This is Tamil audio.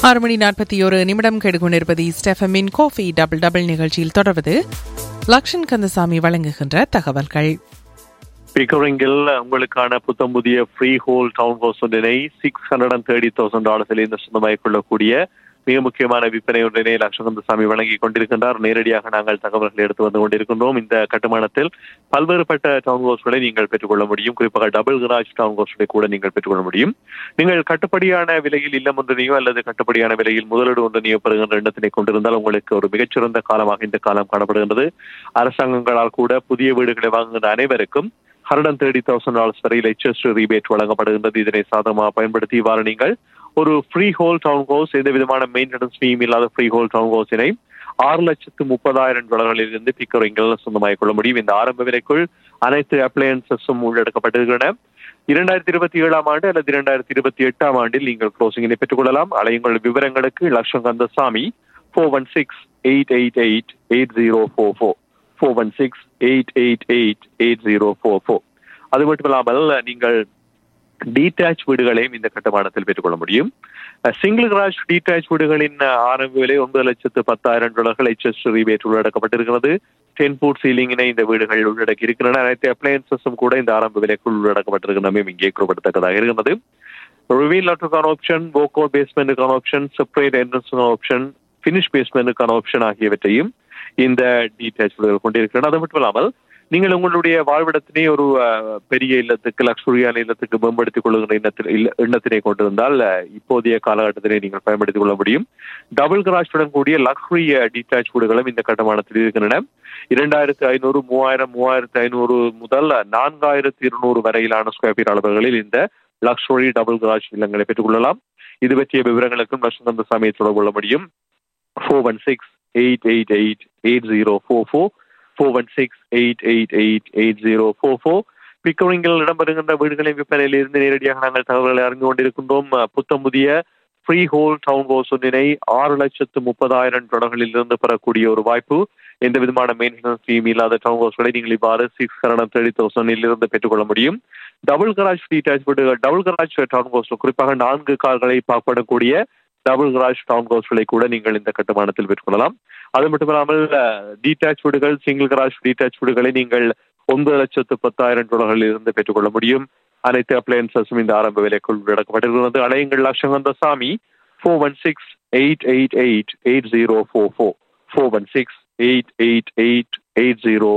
ஆறு மணி நாற்பத்தி ஒரு நிமிடம் கெடுகொண்டிருப்பது ஸ்டெஃபமின் கோஃபி டபுள் டபுள் நிகழ்ச்சியில் தொடர்வது லக்ஷன் கந்தசாமி வழங்குகின்ற தகவல்கள் பிக்கரிங்கில் உங்களுக்கான புத்தம் புதிய ஃப்ரீ ஹோல் டவுன் ஹவுஸ் ஒன்றினை six hundred and thirty thousand டாலர்ஸில் இருந்து சொந்தமாகிக் கொள்ளக்கூடிய மிக முக்கியமான விற்பனை ஒன்றினை லட்சகந்தசாமி வழங்கி கொண்டிருக்கின்றார் நேரடியாக நாங்கள் தகவல்களை எடுத்து வந்து கொண்டிருக்கின்றோம் இந்த கட்டுமானத்தில் பல்வேறுபட்ட டவுன் ஹவுஸ்களை நீங்கள் பெற்றுக்கொள்ள முடியும் குறிப்பாக டபுள் கராஜ் டவுன் ஹவுஸ்களை கூட நீங்கள் பெற்றுக்கொள்ள முடியும் நீங்கள் கட்டுப்படியான விலையில் இல்லம் ஒன்றினையோ அல்லது கட்டுப்படியான விலையில் முதலீடு ஒன்றினையோ பெறுகின்ற எண்ணத்தினை கொண்டிருந்தால் உங்களுக்கு ஒரு மிகச்சிறந்த காலமாக இந்த காலம் காணப்படுகின்றது அரசாங்கங்களால் கூட புதிய வீடுகளை வாங்குகின்ற அனைவருக்கும் hundred and thirty thousand dollars வரையில் எச்எஸ் ரீபேட் வழங்கப்படுகின்றது இதனை சாதகமாக பயன்படுத்தி இவ்வாறு நீங்கள் ஒரு ஃப்ரீ ஹோல் டவுன் ஹவுஸ் எந்த விதமான மெயின்டெனன்ஸ் ஃபீம் இல்லாத ஃப்ரீ ஹோல் டவுன் ஹவுஸினை ஆறு லட்சத்து முப்பதாயிரம் டாலர்களில் இருந்து பிக்கரிங்கள் சொந்தமாகிக் கொள்ள முடியும் இந்த ஆரம்ப விலைக்குள் அனைத்து அப்ளையன்சஸும் உள்ளடக்கப்பட்டிருக்கின்றன இரண்டாயிரத்தி இருபத்தி ஏழாம் ஆண்டு அல்லது இரண்டாயிரத்தி இருபத்தி எட்டாம் ஆண்டில் நீங்கள் க்ளோசிங்கினை பெற்றுக் கொள்ளலாம் அலையுங்கள் விவரங்களுக்கு Latcham Kandasamy four one six eight eight eight eight zero four four four one six eight eight eight eight zero four four அது மட்டும் இல்லாமல் நீங்கள் டீடாச் வீடுகளையும் இந்த கட்டுமானத்தில் பெற்றுக்கொள்ள முடியும் சிங்கிள் கிராஜ் டீடாச் வீடுகளின் ஆரம்ப விலை ஒன்பது லட்சத்து பத்தாயிரம் டாலர்கள் எச்எஸ் ரீபேட் உள்ளடக்கப்பட்டிருக்கிறது டென் ஃபுட் சீலிங்கினை இந்த வீடுகள் உள்ளடக்கி இருக்கின்றன அனைத்து அப்ளையன்சஸும் கூட இந்த ஆரம்ப விலைக்குள் உள்ளடக்கப்பட்டிருக்கிறமே இங்கே குறிப்பிடத்தக்கதாக இருக்கிறது ரிவீல் லட்டுக்கான ஆப்ஷன் போக்கோ பேஸ்மெண்ட்டுக்கான ஆப்ஷன் செப்பரேட் என்ட்ரன்ஸுக்கான ஆப்ஷன் ஃபினிஷ் பேஸ்மெண்ட்டுக்கான ஆப்ஷன் ஆகியவற்றையும் இந்த டீடாச் வீடுகள் கொண்டிருக்கின்றன அது மட்டும் இல்லாமல் நீங்கள் உங்களுடைய வாழ்விடத்தினை ஒரு பெரிய இல்லத்துக்கு லக்ஸுரியான இல்லத்துக்கு மேம்படுத்திக் கொள்ளுகிற எண்ணத்தில் எண்ணத்தினை கொண்டிருந்தால் இப்போதைய காலகட்டத்தினை நீங்கள் பயன்படுத்திக் கொள்ள முடியும் டபுள் கிராஷுடன் கூடிய லக்ஸுரி டீடாச் வீடுகளும் இந்த கட்டுமானத்தில் இருக்கின்றன இரண்டாயிரத்து ஐநூறு மூவாயிரம் மூவாயிரத்து ஐநூறு முதல் நான்காயிரத்து இருநூறு வரையிலான ஸ்கொயர் ஃபீட் அளவுகளில் இந்த லக்ஸுரி டபுள் கிராஷ் இல்லங்களை பெற்றுக் கொள்ளலாம் இது பற்றிய விவரங்களுக்கும் லட்சுமந்த சாமியை தொடர்பு கொள்ள முடியும் four one six eight eight eight eight zero four four four one six eight eight eight eight zero four four பிக்கரிங்கில் இடம்பெறுகின்ற வீடுகளின் விற்பனையில் இருந்து நேரடியாக நாங்கள் தகவல்களை அறிந்து கொண்டிருக்கின்றோம் புத்தம் புதிய ஃப்ரீ ஹோல் டவுன் ஹவுஸ் ஒன்றினை ஆறு லட்சத்து முப்பதாயிரம் தொடர்களில் இருந்து பெறக்கூடிய ஒரு வாய்ப்பு எந்த விதமான மெயின்டெனன்ஸ் ஃபீம் இல்லாத டவுன் ஹவுஸ்களை நீங்கள் இவ்வாறு சிக்ஸ் ஹண்ட்ரட் தேர்ட்டி தௌசண்டில் இருந்து பெற்றுக்கொள்ள முடியும் டபுள் கராஜ் டீடாச் வீடுகள் டபுள் கராஜ் டவுன் ஹவுஸ் குறிப்பாக நான்கு கார்களை பார்க்கப்படக்கூடிய டபுள் கராஜ் டவுன் ஹவுஸ்களை கூட நீங்கள் இந்த கட்டுமானத்தில் பெற்றுக்கொள்ளலாம் அது மட்டுமில்லாமல் டீடாச் வீடுகள் சிங்கிள் கராஜ் டீடாச் வீடுகளை நீங்கள் ஒன்பது லட்சத்து பத்தாயிரம் டாலர்களில் இருந்து பெற்றுக்கொள்ள முடியும் அனைத்து அப்ளையன்சஸும் இந்த ஆரம்ப விலைக்குள் உள்ளடக்கப்பட்டிருக்கிறது அலையுங்கள் லட்சங்கந்த சாமி four one six eight eight eight eight zero four four four one six eight eight eight eight zero